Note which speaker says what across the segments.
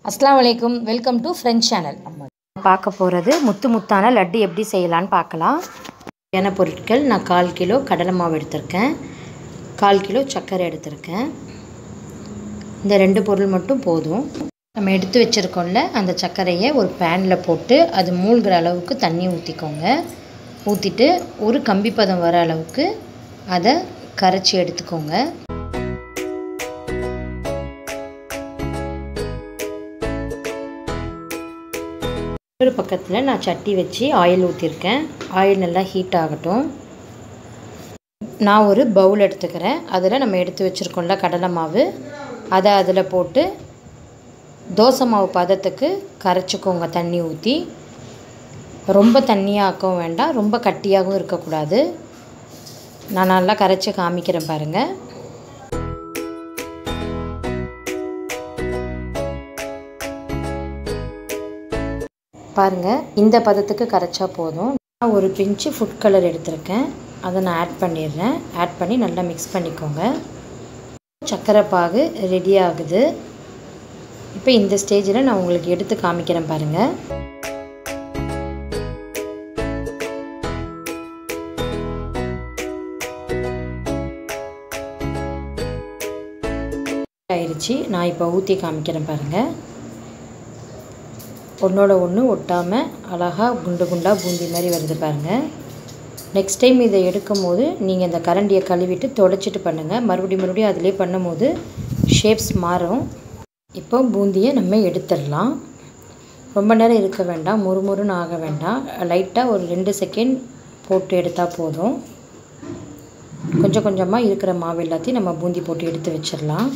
Speaker 1: அஸ்ஸலாமு அலைக்கும் welcome to French channel பார்க்க போகிறது முத்து முத்தான லட்டு எப்படி செய்யலான்னு பார்க்கலாம் தேவையான பொருட்கள் நான் கால் கிலோ கடலை மாவு எடுத்திருக்கேன் கால் கிலோ சர்க்கரை எடுத்திருக்கேன் இந்த ரெண்டு பொருள் மட்டும் போதும் நம்ம எடுத்து வச்சுருக்கோம்ல அந்த சர்க்கரையை ஒரு பேனில் போட்டு அது மூழ்கிற அளவுக்கு தண்ணி ஊற்றிக்கோங்க ஊற்றிட்டு ஒரு கம்பி பதம் வர அளவுக்கு அதை கரைச்சி எடுத்துக்கோங்க ஒரு பக்கத்தில் நான் சட்டி வச்சு ஆயில் ஊற்றிருக்கேன் ஆயில் நல்லா ஹீட் ஆகட்டும் நான் ஒரு பவுல் எடுத்துக்கிறேன் அதில் நம்ம எடுத்து வச்சுருக்கோம்ல கடலை மாவு அதை அதில் போட்டு தோசை மாவு பதத்துக்கு கரைச்சிக்கோங்க தண்ணி ஊற்றி ரொம்ப தண்ணியாக்கவும் வேண்டாம் ரொம்ப கட்டியாகவும் இருக்கக்கூடாது நான் நல்லா கரைச்சி காமிக்கிறேன் பாருங்கள் பாருங்கள் இந்த பதத்துக்கு கரைச்சா போதும் நான் ஒரு பிஞ்சு ஃபுட் கலர் எடுத்திருக்கேன் அதை நான் ஆட் பண்ணிடுறேன் ஆட் பண்ணி நல்லா மிக்ஸ் பண்ணிக்கோங்க சர்க்கரை பாகு ரெடி ஆகுது இப்போ இந்த ஸ்டேஜில் நான் உங்களுக்கு எடுத்து காமிக்கிறேன் பாருங்கள் ஆயிடுச்சு நான் இப்போ ஊற்றி காமிக்கிறேன் பாருங்கள் ஒன்றோட ஒன்று ஒட்டாமல் அழகாக குண்டு குண்டாக பூந்தி மாதிரி வருது பாருங்கள் நெக்ஸ்ட் டைம் இதை எடுக்கும் போது நீங்கள் இந்த கரண்டியை கழுவிட்டு தொடச்சிட்டு பண்ணுங்கள் மறுபடியும் மறுபடியும் அதிலே பண்ணும்போது ஷேப்ஸ் மாறும் இப்போ பூந்தியை நம்ம எடுத்துடலாம் ரொம்ப நேரம் இருக்க வேண்டாம் முறுமுறுன்னு ஆக வேண்டாம் லைட்டாக ஒரு ரெண்டு செகண்ட் போட்டு எடுத்தால் போதும் கொஞ்சம் கொஞ்சமாக இருக்கிற மாவு எல்லாத்தையும் நம்ம பூந்தி போட்டு எடுத்து வச்சிடலாம்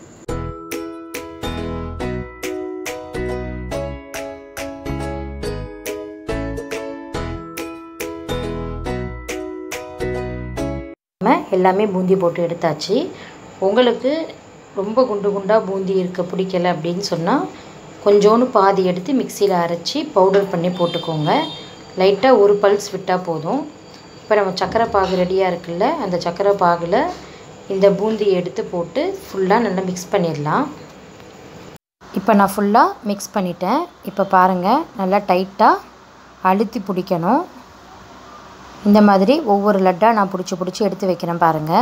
Speaker 1: நம்ம எல்லாமே பூந்தி போட்டு எடுத்தாச்சு உங்களுக்கு ரொம்ப குண்டு குண்டாக பூந்தி இருக்க பிடிக்கல அப்படின்னு சொன்னால் கொஞ்சோண்டு பாதி எடுத்து மிக்சியில் அரைச்சி பவுடர் பண்ணி போட்டுக்கோங்க லைட்டாக ஒரு பல்ஸ் விட்டால் போதும் இப்போ நம்ம சக்கரை பாகு ரெடியாக இருக்குல்ல அந்த சக்கரை பாகில் இந்த பூந்தியை எடுத்து போட்டு ஃபுல்லாக நல்லா மிக்ஸ் பண்ணிடலாம் இப்போ நான் ஃபுல்லாக மிக்ஸ் பண்ணிட்டேன் இப்போ பாருங்கள் நல்லா டைட்டாக அழுத்தி பிடிக்கணும் இந்த மாதிரி ஒவ்வொரு லட்டாக நான் பிடிச்சி பிடிச்சி எடுத்து வைக்கிறேன் பாருங்கள்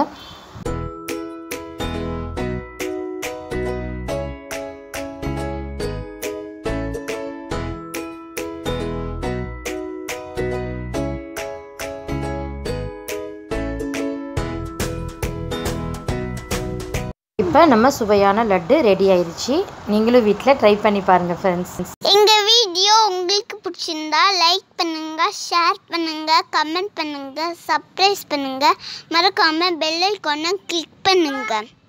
Speaker 1: இப்போ நம்ம சுவையான லட்டு ரெடி ஆயிடுச்சு நீங்களும் வீட்டில் ட்ரை பண்ணி பாருங்கள் ஃப்ரெண்ட்ஸ்
Speaker 2: எங்க வீடியோ உங்களுக்கு பிடிச்சிருந்தா லைக் பண்ணுங்க ஷேர் பண்ணுங்க கமெண்ட் பண்ணுங்க சப்ஸ்கிரைப் பண்ணுங்க மறக்காம பெல் ஐக்கானை கிளிக் பண்ணுங்க